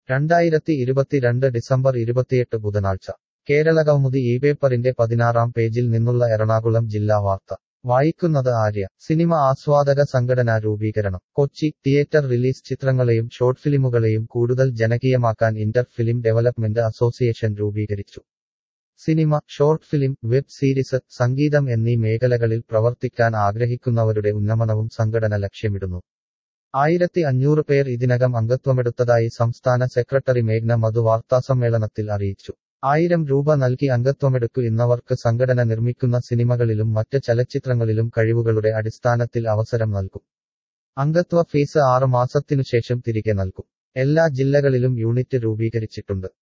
രണ്ടായിരത്തി ഇരുപത്തിരണ്ട് ഡിസംബർ ഇരുപത്തിയെട്ട് ബുധനാഴ്ച കേരളകൗമുദി ഈ പേപ്പറിന്റെ പതിനാറാം പേജിൽ നിന്നുള്ള എറണാകുളം ജില്ലാ വാർത്ത വായിക്കുന്നത് ആര്യ സിനിമ ആസ്വാദക സംഘടനാ രൂപീകരണം കൊച്ചി തിയേറ്റർ റിലീസ് ചിത്രങ്ങളെയും ഷോർട്ട് ഫിലിമുകളെയും കൂടുതൽ ജനകീയമാക്കാൻ ഇന്റർ ഫിലിം ഡെവലപ്മെന്റ് അസോസിയേഷൻ രൂപീകരിച്ചു cinema short film web series സംഗീതം എന്നീ മേഖലകളിൽ പ്രവർത്തിക്കാൻ ആഗ്രഹിക്കുന്നവരുടെ ഉന്നമനവും സംഘടന ലക്ഷ്യമിടുന്നു ആയിരത്തി അഞ്ഞൂറ് പേർ ഇതിനകം അംഗത്വമെടുത്തതായി സംസ്ഥാന സെക്രട്ടറി മേഘ്ന മധു വാർത്താസമ്മേളനത്തിൽ അറിയിച്ചു ആയിരം രൂപ നൽകി അംഗത്വമെടുക്കു ഇന്നവർക്ക് സംഘടന നിർമ്മിക്കുന്ന സിനിമകളിലും മറ്റ് ചലച്ചിത്രങ്ങളിലും കഴിവുകളുടെ അടിസ്ഥാനത്തിൽ അവസരം നൽകും അംഗത്വ ഫീസ് ആറ് മാസത്തിനുശേഷം തിരികെ നൽകും എല്ലാ ജില്ലകളിലും യൂണിറ്റ് രൂപീകരിച്ചിട്ടുണ്ട്